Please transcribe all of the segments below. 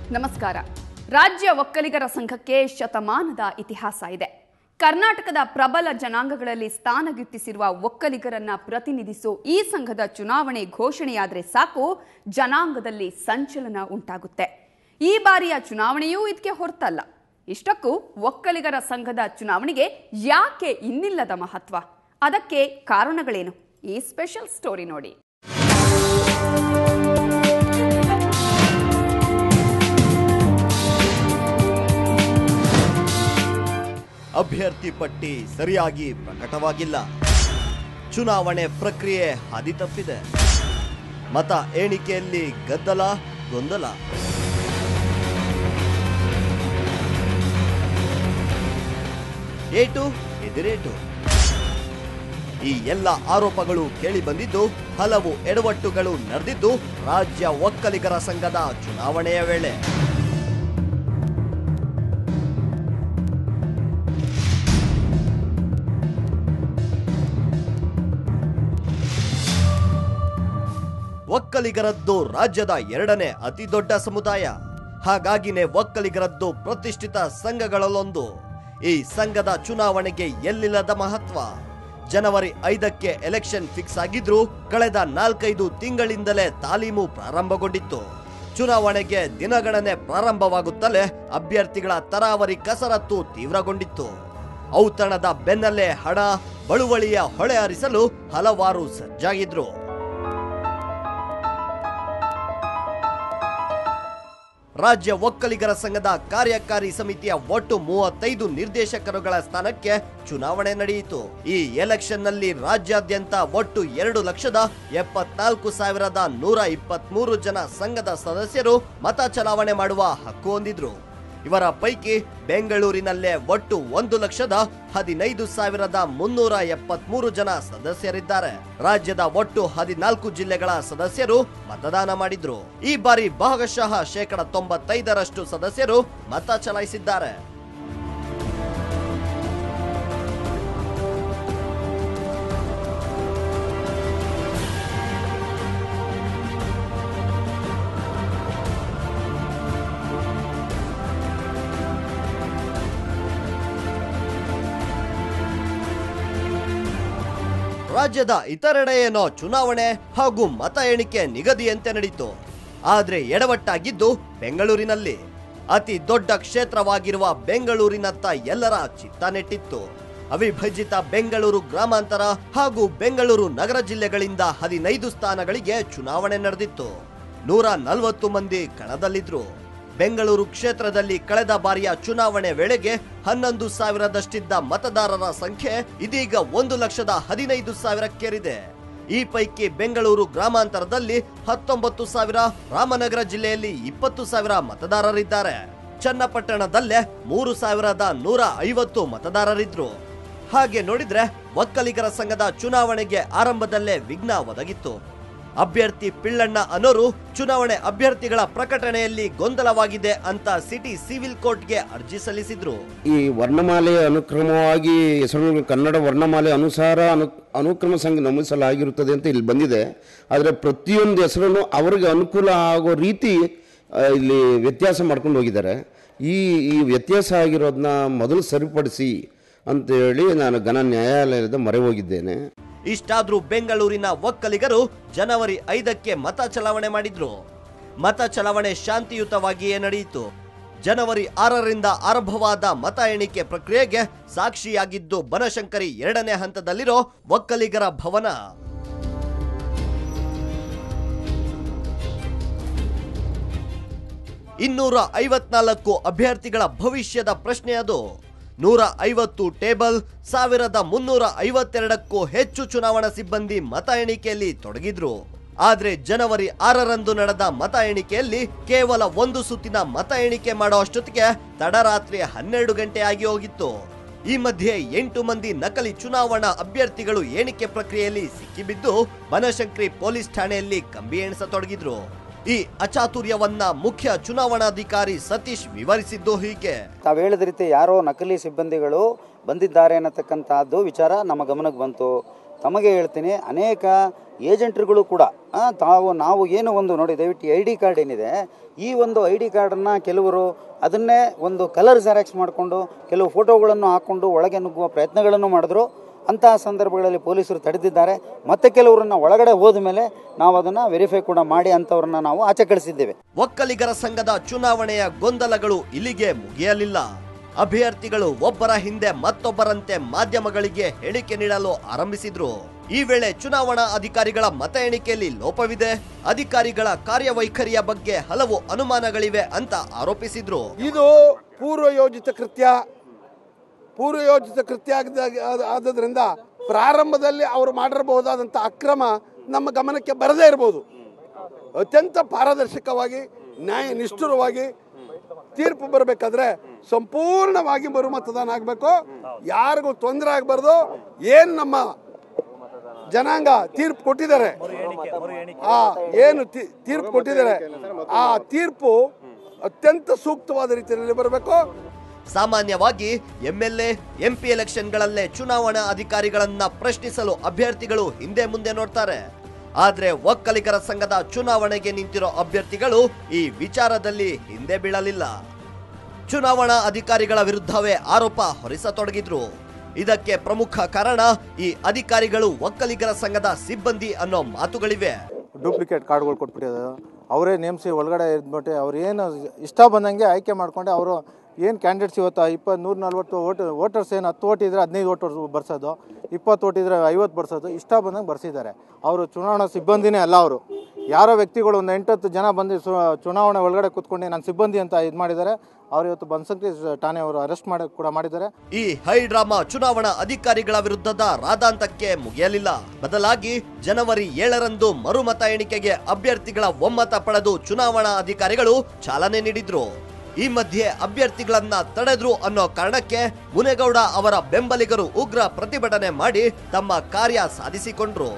ನಮಸ್ಕಾರ ರಾಜ್ಯ ಒಕ್ಕಲಿಗರ ಸಂಘಕ್ಕೆ ಶತಮಾನದ ಇತಿಹಾಸ ಇದೆ ಕರ್ನಾಟಕದ ಪ್ರಬಲ ಜನಾಂಗಗಳಲ್ಲಿ ಸ್ಥಾನ ಗಿಟ್ಟಿಸಿರುವ ಒಕ್ಕಲಿಗರನ್ನ ಪ್ರತಿನಿಧಿಸೋ ಈ ಸಂಘದ ಚುನಾವಣೆ ಘೋಷಣೆಯಾದ್ರೆ ಸಾಕು ಜನಾಂಗದಲ್ಲಿ ಸಂಚಲನ ಉಂಟಾಗುತ್ತೆ ಈ ಬಾರಿಯ ಚುನಾವಣೆಯೂ ಇದಕ್ಕೆ ಹೊರತಲ್ಲ ಇಷ್ಟಕ್ಕೂ ಒಕ್ಕಲಿಗರ ಸಂಘದ ಚುನಾವಣೆಗೆ ಯಾಕೆ ಇನ್ನಿಲ್ಲದ ಮಹತ್ವ ಅದಕ್ಕೆ ಕಾರಣಗಳೇನು ಈ ಸ್ಪೆಷಲ್ ಸ್ಟೋರಿ ನೋಡಿ ಅಭ್ಯರ್ಥಿ ಪಟ್ಟಿ ಸರಿಯಾಗಿ ಪ್ರಕಟವಾಗಿಲ್ಲ ಚುನಾವಣೆ ಪ್ರಕ್ರಿಯೆ ಹಾದಿ ತಪ್ಪಿದೆ ಮತ ಎಣಿಕೆಯಲ್ಲಿ ಗದ್ದಲ ಗೊಂದಲ ಏಟು ಎದಿರೇಟು ಈ ಎಲ್ಲ ಆರೋಪಗಳು ಕೇಳಿ ಬಂದಿದ್ದು ಹಲವು ಎಡವಟ್ಟುಗಳು ನಡೆದಿದ್ದು ರಾಜ್ಯ ಒಕ್ಕಲಿಗರ ಸಂಘದ ಚುನಾವಣೆಯ ವೇಳೆ ಒಕ್ಕಲಿಗರದ್ದು ರಾಜ್ಯದ ಎರಡನೇ ಅತಿ ದೊಡ್ಡ ಸಮುದಾಯ ಹಾಗಾಗಿನೇ ಒಕ್ಕಲಿಗರದ್ದು ಪ್ರತಿಷ್ಠಿತ ಸಂಘಗಳಲ್ಲೊಂದು ಈ ಸಂಘದ ಚುನಾವಣೆಗೆ ಎಲ್ಲಿಲ್ಲದ ಮಹತ್ವ ಜನವರಿ ಐದಕ್ಕೆ ಎಲೆಕ್ಷನ್ ಫಿಕ್ಸ್ ಆಗಿದ್ರೂ ಕಳೆದ ನಾಲ್ಕೈದು ತಿಂಗಳಿಂದಲೇ ತಾಲೀಮು ಪ್ರಾರಂಭಗೊಂಡಿತ್ತು ಚುನಾವಣೆಗೆ ದಿನಗಣನೆ ಪ್ರಾರಂಭವಾಗುತ್ತಲೇ ಅಭ್ಯರ್ಥಿಗಳ ತರಾವರಿ ಕಸರತ್ತು ತೀವ್ರಗೊಂಡಿತ್ತು ಔತಣದ ಬೆನ್ನಲ್ಲೇ ಹಣ ಬಳುವಳಿಯ ಹೊಳೆ ಹರಿಸಲು ಹಲವಾರು ಸಜ್ಜಾಗಿದ್ರು ರಾಜ್ಯ ಒಕ್ಕಲಿಗರ ಸಂಘದ ಕಾರ್ಯಕಾರಿ ಸಮಿತಿಯ ಒಟ್ಟು ಮೂವತ್ತೈದು ನಿರ್ದೇಶಕರುಗಳ ಸ್ಥಾನಕ್ಕೆ ಚುನಾವಣೆ ನಡೆಯಿತು ಈ ಎಲೆಕ್ಷನ್ನಲ್ಲಿ ರಾಜ್ಯಾದ್ಯಂತ ಒಟ್ಟು ಎರಡು ಲಕ್ಷದ ಎಪ್ಪತ್ನಾಲ್ಕು ಸಾವಿರದ ನೂರ ಇಪ್ಪತ್ಮೂರು ಜನ ಸಂಘದ ಸದಸ್ಯರು ಮತ ಚಲಾವಣೆ ಮಾಡುವ ಹಕ್ಕು ಹೊಂದಿದ್ರು ಇವರ ಪೈಕಿ ಬೆಂಗಳೂರಿನಲ್ಲೇ ಒಟ್ಟು ಒಂದು ಲಕ್ಷದ ಹದಿನೈದು ಸಾವಿರದ ಮುನ್ನೂರ ಎಪ್ಪತ್ಮೂರು ಜನ ಸದಸ್ಯರಿದ್ದಾರೆ ರಾಜ್ಯದ ಒಟ್ಟು ಹದಿನಾಲ್ಕು ಜಿಲ್ಲೆಗಳ ಸದಸ್ಯರು ಮತದಾನ ಮಾಡಿದ್ರು ಈ ಬಾರಿ ಭಾಗಶಃ ಶೇಕಡ ತೊಂಬತ್ತೈದರಷ್ಟು ಸದಸ್ಯರು ಮತ ಚಲಾಯಿಸಿದ್ದಾರೆ ರಾಜ್ಯದ ಇತರೆಡೆ ಏನೋ ಚುನಾವಣೆ ಹಾಗೂ ಮತ ಎಣಿಕೆ ನಿಗದಿಯಂತೆ ನಡೀತು ಆದ್ರೆ ಎಡವಟ್ಟಾಗಿದ್ದು ಬೆಂಗಳೂರಿನಲ್ಲಿ ಅತಿ ದೊಡ್ಡ ಕ್ಷೇತ್ರವಾಗಿರುವ ಬೆಂಗಳೂರಿನತ್ತ ಎಲ್ಲರ ಚಿತ್ತ ನೆಟ್ಟಿತ್ತು ಅವಿಭಜಿತ ಬೆಂಗಳೂರು ಗ್ರಾಮಾಂತರ ಹಾಗೂ ಬೆಂಗಳೂರು ನಗರ ಜಿಲ್ಲೆಗಳಿಂದ ಹದಿನೈದು ಸ್ಥಾನಗಳಿಗೆ ಚುನಾವಣೆ ನಡೆದಿತ್ತು ನೂರ ನಲವತ್ತು ಮಂದಿ ಕಣದಲ್ಲಿದ್ರು ಬೆಂಗಳೂರು ಕ್ಷೇತ್ರದಲ್ಲಿ ಕಳೆದ ಬಾರಿಯ ಚುನಾವಣೆ ವೇಳೆಗೆ ಹನ್ನೊಂದು ಸಾವಿರದಷ್ಟಿದ್ದ ಮತದಾರರ ಸಂಖ್ಯೆ ಇದೀಗ ಒಂದು ಲಕ್ಷದ ಹದಿನೈದು ಸಾವಿರಕ್ಕೇರಿದೆ ಈ ಪೈಕಿ ಬೆಂಗಳೂರು ಗ್ರಾಮಾಂತರದಲ್ಲಿ ಹತ್ತೊಂಬತ್ತು ಸಾವಿರ ರಾಮನಗರ ಜಿಲ್ಲೆಯಲ್ಲಿ ಇಪ್ಪತ್ತು ಸಾವಿರ ಮತದಾರರಿದ್ದಾರೆ ಚನ್ನಪಟ್ಟಣದಲ್ಲೇ ಮೂರು ಸಾವಿರದ ನೂರ ಐವತ್ತು ಮತದಾರರಿದ್ರು ಹಾಗೆ ನೋಡಿದ್ರೆ ಒಕ್ಕಲಿಗರ ಸಂಘದ ಚುನಾವಣೆಗೆ ಆರಂಭದಲ್ಲೇ ವಿಘ್ನ ಒದಗಿತ್ತು ಅಭ್ಯರ್ಥಿ ಪಿಳ್ಳಣ್ಣ ಅನೋರು ಚುನಾವಣೆ ಅಭ್ಯರ್ಥಿಗಳ ಪ್ರಕಟಣೆಯಲ್ಲಿ ಗೊಂದಲವಾಗಿದೆ ಅಂತ ಸಿಟಿ ಸಿವಿಲ್ ಕೋರ್ಟ್ಗೆ ಅರ್ಜಿ ಸಲ್ಲಿಸಿದ್ರು ಈ ವರ್ಣಮಾಲೆಯ ಅನುಕ್ರಮವಾಗಿ ಹೆಸರು ಕನ್ನಡ ವರ್ಣಮಾಲೆ ಅನುಸಾರ ಅನು ಅನುಕ್ರಮ ಸಂಘ ನಮೂದಿಸಲಾಗಿರುತ್ತದೆ ಅಂತ ಇಲ್ಲಿ ಬಂದಿದೆ ಆದರೆ ಪ್ರತಿಯೊಂದು ಹೆಸರನ್ನು ಅವರಿಗೆ ಅನುಕೂಲ ಆಗೋ ರೀತಿ ಆ, ಇಲ್ಲಿ ವ್ಯತ್ಯಾಸ ಮಾಡ್ಕೊಂಡು ಹೋಗಿದ್ದಾರೆ ಈ ಈ ವ್ಯತ್ಯಾಸ ಆಗಿರೋದನ್ನ ಮೊದಲು ಸರಿಪಡಿಸಿ ಅಂತೇಳಿ ನಾನು ಘನ ನ್ಯಾಯಾಲಯದ ಮೊರೆ ಹೋಗಿದ್ದೇನೆ ಇಷ್ಟಾದ್ರೂ ಬೆಂಗಳೂರಿನ ಒಕ್ಕಲಿಗರು ಜನವರಿ ಐದಕ್ಕೆ ಮತ ಚಲಾವಣೆ ಮಾಡಿದ್ರು ಮತ ಚಲಾವಣೆ ಶಾಂತಿಯುತವಾಗಿಯೇ ನಡೆಯಿತು ಜನವರಿ ಆರರಿಂದ ಆರಂಭವಾದ ಮತ ಎಣಿಕೆ ಪ್ರಕ್ರಿಯೆಗೆ ಸಾಕ್ಷಿಯಾಗಿದ್ದು ಬನಶಂಕರಿ ಎರಡನೇ ಹಂತದಲ್ಲಿರೋ ಒಕ್ಕಲಿಗರ ಭವನ ಇನ್ನೂರ ಐವತ್ನಾಲ್ಕು ಅಭ್ಯರ್ಥಿಗಳ ಭವಿಷ್ಯದ ಪ್ರಶ್ನೆ ಅದು ನೂರ ಐವತ್ತು ಟೇಬಲ್ ಸಾವಿರದ ಮುನ್ನೂರ ಐವತ್ತೆರಡಕ್ಕೂ ಹೆಚ್ಚು ಚುನಾವಣಾ ಸಿಬ್ಬಂದಿ ಮತ ಎಣಿಕೆಯಲ್ಲಿ ತೊಡಗಿದ್ರು ಆದ್ರೆ ಜನವರಿ ಆರರಂದು ನಡೆದ ಮತ ಎಣಿಕೆಯಲ್ಲಿ ಕೇವಲ ಒಂದು ಸುತ್ತಿನ ಮತ ಎಣಿಕೆ ಮಾಡೋ ಅಷ್ಟೊತ್ತಿಗೆ ತಡರಾತ್ರಿ ಹನ್ನೆರಡು ಗಂಟೆ ಆಗಿ ಹೋಗಿತ್ತು ಈ ಮಧ್ಯೆ ಎಂಟು ಮಂದಿ ನಕಲಿ ಚುನಾವಣಾ ಅಭ್ಯರ್ಥಿಗಳು ಎಣಿಕೆ ಪ್ರಕ್ರಿಯೆಯಲ್ಲಿ ಸಿಕ್ಕಿಬಿದ್ದು ಬನಶಂಕರಿ ಪೊಲೀಸ್ ಠಾಣೆಯಲ್ಲಿ ಕಂಬಿ ಎಣಿಸತೊಡಗಿದ್ರು ಈ ಅಚಾತುರ್ಯವನ್ನ ಮುಖ್ಯ ಚುನಾವಣಾಧಿಕಾರಿ ಸತೀಶ್ ವಿವರಿಸಿದ್ದು ಹೀಗೆ ತಾವು ಹೇಳಿದ ರೀತಿ ಯಾರೋ ನಕಲಿ ಸಿಬ್ಬಂದಿಗಳು ಬಂದಿದ್ದಾರೆ ಅನ್ನತಕ್ಕಂಥದ್ದು ವಿಚಾರ ನಮ್ಮ ಗಮನಕ್ಕೆ ಬಂತು ತಮಗೆ ಹೇಳ್ತೀನಿ ಅನೇಕ ಏಜೆಂಟ್ರುಗಳು ಕೂಡ ಆ, ತಾವು ನಾವು ಏನು ಒಂದು ನೋಡಿ ದಯವಿಟ್ಟು ಐ ಡಿ ಕಾರ್ಡ್ ಏನಿದೆ ಈ ಒಂದು ಐ ಡಿ ಕಾರ್ಡನ್ನು ಕೆಲವರು ಅದನ್ನೇ ಒಂದು ಕಲರ್ ಜೆರಾಕ್ಸ್ ಮಾಡಿಕೊಂಡು ಕೆಲವು ಫೋಟೋಗಳನ್ನು ಹಾಕ್ಕೊಂಡು ಒಳಗೆ ನುಗ್ಗುವ ಪ್ರಯತ್ನಗಳನ್ನು ಮಾಡಿದ್ರು ಅಂತಹ ಸಂದರ್ಭಗಳಲ್ಲಿ ಪೊಲೀಸರು ತಡೆದಿದ್ದಾರೆ ಮತ್ತೆ ಕೆಲವರನ್ನ ಒಳಗಡೆ ಹೋದ ಮೇಲೆ ನಾವು ಅದನ್ನು ವೆರಿಫೈ ಕೂಡ ಮಾಡಿ ಅಂಥವ್ರನ್ನ ನಾವು ಆಚೆ ಕಳಿಸಿದ್ದೇವೆ ಒಕ್ಕಲಿಗರ ಸಂಘದ ಚುನಾವಣೆಯ ಗೊಂದಲಗಳು ಇಲ್ಲಿಗೆ ಮುಗಿಯಲಿಲ್ಲ ಅಭ್ಯರ್ಥಿಗಳು ಒಬ್ಬರ ಹಿಂದೆ ಮತ್ತೊಬ್ಬರಂತೆ ಮಾಧ್ಯಮಗಳಿಗೆ ಹೇಳಿಕೆ ನೀಡಲು ಆರಂಭಿಸಿದ್ರು ಈ ವೇಳೆ ಚುನಾವಣಾ ಅಧಿಕಾರಿಗಳ ಮತ ಎಣಿಕೆಯಲ್ಲಿ ಲೋಪವಿದೆ ಅಧಿಕಾರಿಗಳ ಕಾರ್ಯವೈಖರಿಯ ಬಗ್ಗೆ ಹಲವು ಅನುಮಾನಗಳಿವೆ ಅಂತ ಆರೋಪಿಸಿದ್ರು ಇದು ಪೂರ್ವಯೋಜಿತ ಕೃತ್ಯ ಪೂರ್ವಯೋಜಿತ ಕೃತ್ಯ ಆಗದ- ಆದ- ಆದದ್ರಿಂದ ಪ್ರಾರಂಭದಲ್ಲಿ ಅವರು ಮಾಡಿರಬಹುದಾದಂಥ ಅಕ್ರಮ ನಮ್ಮ ಗಮನಕ್ಕೆ ಬರದೇ ಇರಬಹುದು ಅತ್ಯಂತ ಪಾರದರ್ಶಕವಾಗಿ ನ್ಯಾಯ ನಿಷ್ಠುರವಾಗಿ ತೀರ್ಪು ಬರಬೇಕಾದ್ರೆ ಸಂಪೂರ್ಣವಾಗಿ ಮರುಮತದಾನ ಆಗಬೇಕು ಯಾರಿಗೂ ತೊಂದರೆ ಆಗಬಾರ್ದು ಏನು ನಮ್ಮ ಜನಾಂಗ ತೀರ್ಪು ಕೊಟ್ಟಿದ್ದಾರೆ ಆ ಏನು ತೀ- ತೀರ್ಪು ಕೊಟ್ಟಿದ್ದಾರೆ ಆ ತೀರ್ಪು ಅತ್ಯಂತ ಸೂಕ್ತವಾದ ರೀತಿಯಲ್ಲಿ ಬರಬೇಕು ಸಾಮಾನ್ಯವಾಗಿ ಎಂಎಲ್ಎ ಎಂಪಿ ಎಲೆಕ್ಷನ್ಗಳಲ್ಲೇ ಚುನಾವಣಾ ಅಧಿಕಾರಿಗಳನ್ನ ಪ್ರಶ್ನಿಸಲು ಅಭ್ಯರ್ಥಿಗಳು ಹಿಂದೆ ಮುಂದೆ ನೋಡ್ತಾರೆ ಆದ್ರೆ ಒಕ್ಕಲಿಗರ ಸಂಘದ ಚುನಾವಣೆಗೆ ನಿಂತಿರೋ ಅಭ್ಯರ್ಥಿಗಳು ಈ ವಿಚಾರದಲ್ಲಿ ಹಿಂದೆ ಬೀಳಲಿಲ್ಲ ಚುನಾವಣಾ ಅಧಿಕಾರಿಗಳ ವಿರುದ್ಧವೇ ಆರೋಪ ಹೊರಿಸತೊಡಗಿದ್ರು ಇದಕ್ಕೆ ಪ್ರಮುಖ ಕಾರಣ ಈ ಅಧಿಕಾರಿಗಳು ಒಕ್ಕಲಿಗರ ಸಂಘದ ಸಿಬ್ಬಂದಿ ಅನ್ನೋ ಮಾತುಗಳಿವೆ ಡೂಪ್ಲಿಕೇಟ್ ಕಾರ್ಡ್ಗಳು ಕೊಟ್ಬಿಟ್ಟಿದ್ದಾರೆ ಅವರೇ ನೇಮಿಸಿ ಒಳಗಡೆ ಇದ್ಬಿಟ್ಟು ಅವ್ರು ಏನು ಇಷ್ಟ ಬಂದಂಗೆ ಆಯ್ಕೆ ಮಾಡ್ಕೊಂಡು ಅವರು ಏನು ಕ್ಯಾಂಡಿಡೇಟ್ಸ್ ಇವತ್ತು ಇಪ್ಪತ್ತು ನೂರ ನಲ್ವತ್ತು ಓಟ್ ವೋಟರ್ಸ್ ಏನು ಹತ್ತು ಓಟ್ ಇದ್ರೆ ಹದಿನೈದು ಓಟ್ ಬರ್ಸೋದು ಇಪ್ಪತ್ತು ಓಟ್ ಇದ್ರೆ ಐವತ್ತು ಬರ್ಸೋದು ಇಷ್ಟ ಬಂದಂಗೆ ಬರ್ಸಿದ್ದಾರೆ ಅವರು ಚುನಾವಣಾ ಸಿಬ್ಬಂದಿನೇ ಅಲ್ಲ ಅವರು ಯಾರೋ ವ್ಯಕ್ತಿಗಳು ಒಂದು ಎಂಟತ್ತು ಜನ ಬಂದು ಸು ಚುನಾವಣೆ ಒಳಗಡೆ ಕೂತ್ಕೊಂಡು ನಾನು ಸಿಬ್ಬಂದಿ ಅಂತ ಇದು ಮಾಡಿದ್ದಾರೆ ಅವ್ರು ಇವತ್ತು ಬನಶಂಕರಿ ಠಾಣೆ ಅವರು ಅರೆಸ್ಟ್ ಮಾಡಿ ಕೂಡ ಮಾಡಿದ್ದಾರೆ ಈ ಹೈ ಡ್ರಾಮಾ ಚುನಾವಣಾ ಅಧಿಕಾರಿಗಳ ವಿರುದ್ಧದ ರಾದಾಂತಕ್ಕೆ ಮುಗಿಯಲಿಲ್ಲ ಬದಲಾಗಿ ಜನವರಿ ಏಳರಂದು ಮರುಮತ ಎಣಿಕೆಗೆ ಅಭ್ಯರ್ಥಿಗಳ ಒಮ್ಮತ ಪಡೆದು ಚುನಾವಣಾ ಅಧಿಕಾರಿಗಳು ಚಾಲನೆ ನೀಡಿದ್ರು ಈ ಮಧ್ಯೆ ಅಭ್ಯರ್ಥಿಗಳನ್ನ ತಡೆದ್ರು ಅನ್ನೋ ಕಾರಣಕ್ಕೆ ಮುನೇಗೌಡ ಅವರ ಬೆಂಬಲಿಗರು ಉಗ್ರ ಪ್ರತಿಭಟನೆ ಮಾಡಿ ತಮ್ಮ ಕಾರ್ಯ ಸಾಧಿಸಿಕೊಂಡ್ರು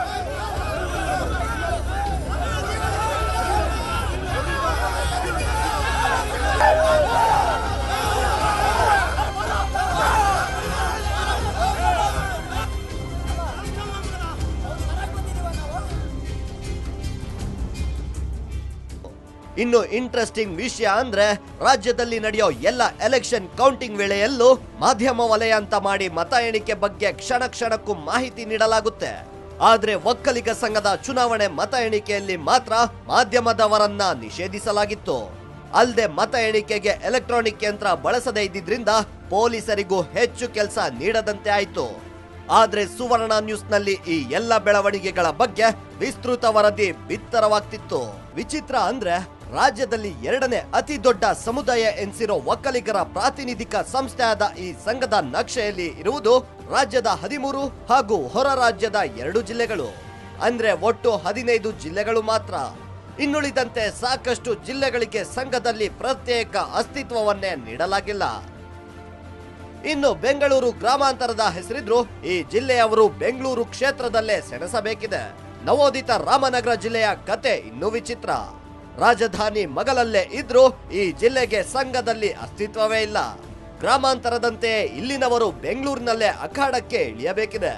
ಇನ್ನು ಇಂಟ್ರೆಸ್ಟಿಂಗ್ ವಿಷಯ ಅಂದ್ರೆ ರಾಜ್ಯದಲ್ಲಿ ನಡೆಯೋ ಎಲ್ಲ ಎಲೆಕ್ಷನ್ ಕೌಂಟಿಂಗ್ ವೇಳೆಯಲ್ಲೂ ಮಾಧ್ಯಮ ವಲಯ ಅಂತ ಮಾಡಿ ಮತ ಎಣಿಕೆ ಬಗ್ಗೆ ಕ್ಷಣ ಕ್ಷಣಕ್ಕೂ ಮಾಹಿತಿ ನೀಡಲಾಗುತ್ತೆ ಆದ್ರೆ ಒಕ್ಕಲಿಗ ಸಂಘದ ಚುನಾವಣೆ ಮತ ಎಣಿಕೆಯಲ್ಲಿ ಮಾತ್ರ ಮಾಧ್ಯಮದವರನ್ನ ನಿಷೇಧಿಸಲಾಗಿತ್ತು ಅಲ್ಲದೆ ಮತ ಎಣಿಕೆಗೆ ಎಲೆಕ್ಟ್ರಾನಿಕ್ ಯಂತ್ರ ಬಳಸದೇ ಇದ್ದಿದ್ರಿಂದ ಪೊಲೀಸರಿಗೂ ಹೆಚ್ಚು ಕೆಲಸ ನೀಡದಂತೆ ಆಯಿತು ಆದ್ರೆ ಸುವರ್ಣ ನ್ಯೂಸ್ನಲ್ಲಿ ಈ ಎಲ್ಲ ಬೆಳವಣಿಗೆಗಳ ಬಗ್ಗೆ ವಿಸ್ತೃತ ವರದಿ ಬಿತ್ತರವಾಗ್ತಿತ್ತು ವಿಚಿತ್ರ ಅಂದ್ರೆ ರಾಜ್ಯದಲ್ಲಿ ಎರಡನೇ ಅತಿ ದೊಡ್ಡ ಸಮುದಾಯ ಎನಿಸಿರೋ ಒಕ್ಕಲಿಗರ ಪ್ರಾತಿನಿಧಿಕ ಸಂಸ್ಥೆಯಾದ ಈ ಸಂಘದ ನಕ್ಷೆಯಲ್ಲಿ ಇರುವುದು ರಾಜ್ಯದ ಹದಿಮೂರು ಹಾಗೂ ಹೊರ ರಾಜ್ಯದ ಎರಡು ಜಿಲ್ಲೆಗಳು ಅಂದ್ರೆ ಒಟ್ಟು ಹದಿನೈದು ಜಿಲ್ಲೆಗಳು ಮಾತ್ರ ಇನ್ನುಳಿದಂತೆ ಸಾಕಷ್ಟು ಜಿಲ್ಲೆಗಳಿಗೆ ಸಂಘದಲ್ಲಿ ಪ್ರತ್ಯೇಕ ಅಸ್ತಿತ್ವವನ್ನೇ ನೀಡಲಾಗಿಲ್ಲ ಇನ್ನು ಬೆಂಗಳೂರು ಗ್ರಾಮಾಂತರದ ಹೆಸರಿದ್ರು ಈ ಜಿಲ್ಲೆಯವರು ಬೆಂಗಳೂರು ಕ್ಷೇತ್ರದಲ್ಲೇ ಸೆಣಸಬೇಕಿದೆ ನವೋದಿತ ರಾಮನಗರ ಜಿಲ್ಲೆಯ ಕತೆ ಇನ್ನೂ ವಿಚಿತ್ರ ರಾಜಧಾನಿ ಮಗಲಲ್ಲೇ ಇದ್ರೂ ಈ ಜಿಲ್ಲೆಗೆ ಸಂಘದಲ್ಲಿ ಅಸ್ತಿತ್ವವೇ ಇಲ್ಲ ಗ್ರಾಮಾಂತರದಂತೆ ಇಲ್ಲಿನವರು ಬೆಂಗಳೂರಿನಲ್ಲೇ ಅಖಾಡಕ್ಕೆ ಇಳಿಯಬೇಕಿದೆ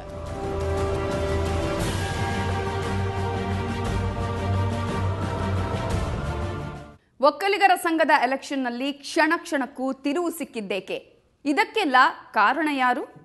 ಒಕ್ಕಲಿಗರ ಸಂಘದ ಎಲೆಕ್ಷನ್ನಲ್ಲಿ ಕ್ಷಣ ಕ್ಷಣಕ್ಕೂ ತಿರುವು ಸಿಕ್ಕಿದ್ದೇಕೆ ಇದಕ್ಕೆಲ್ಲ ಕಾರಣ ಯಾರು